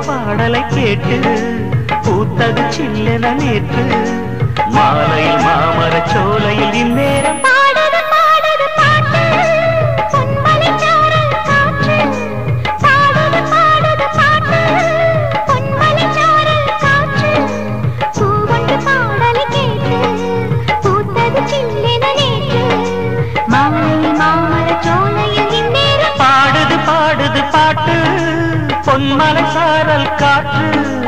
பாடலை கேட்டு பூத்தது சில்லென நேற்று மாலையில் மாமரச் சோலையில் இந்நேரம் பாடுது பாடுது பாட்டு பொன்மலைச்சாரல் காற்று பாடுது பாடுது பாட்டு பொன்மலைச்சாரல் காற்று பூவண்டு பாடலை கேட்டு பூத்தது சில்லென நேற்று மாலை மாமரச் சோலையில் இந்நேரம் பாடுது பாடுது பாட்டு பொன்மலை சாரல் காற்று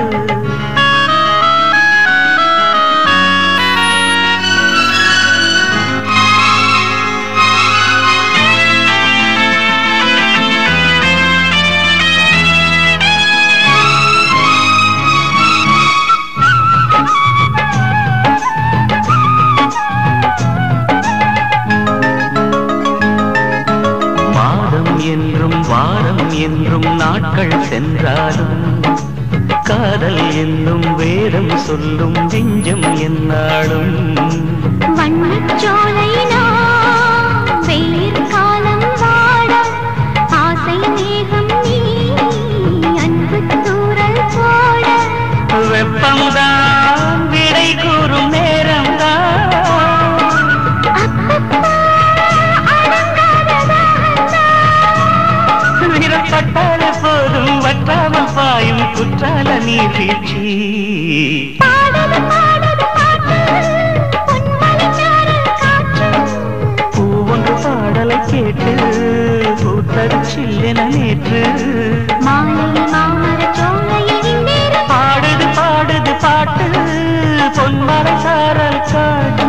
மாதம் என்றும் வாரம் என்றும் நாட்கள் சென்றாலும் காதல் என்னும் வேதம் சொல்லும் நெஞ்சம் என்னாலும் வண்ணச்சோலை நாம் வெயில் காலம் வாட ஆசை மேகம் நீ அன்பு தூரல் போட வெப்பம்தான் விடை கூறும் நேரம்தான் அப்பப்பா அடங்காத தாகந்தான். விரப்பட்டால போதும் வற்றாமல் பாயும் குற்றால நீர்வீழ்ச்சி பாடுது பாடுது பாட்டு பொன்மலைச்சாரல் காற்று பூவொன்று பாடலை கேட்டு பூத்தது சில்லென நேற்று மாலை மாமரச் சோலையில் இந்நேரம் பாடுது பாடுது பாட்டு பொன்மலை சாரல் காற்று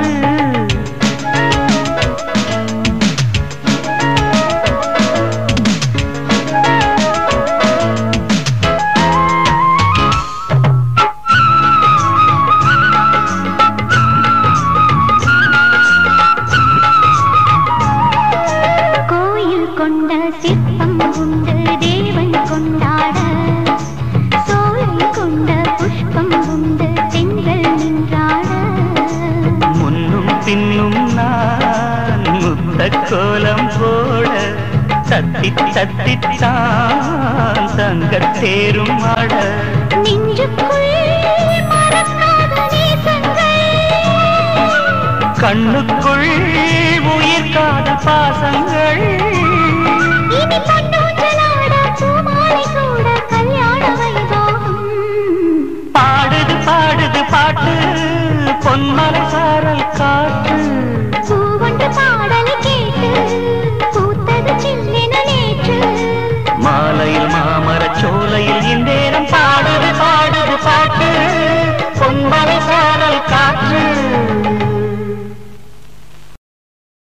கோயில் கொண்ட சிற்பம் உண்டு தேவன் கொண்டாட சோலை கொண்ட புஷ்பம் உண்டு பெண்கள் நின்றாட முன்னும் பின்னும் நான் முத்த கோலம் போட தத்தி தத்தித்தான் தங்கத் தேரும் ஆட நெஞ்சுக்குள் மறக்காத நேசங்கள் கண்ணுக்குள் உயிர் காதல் பாசங்கள் இனி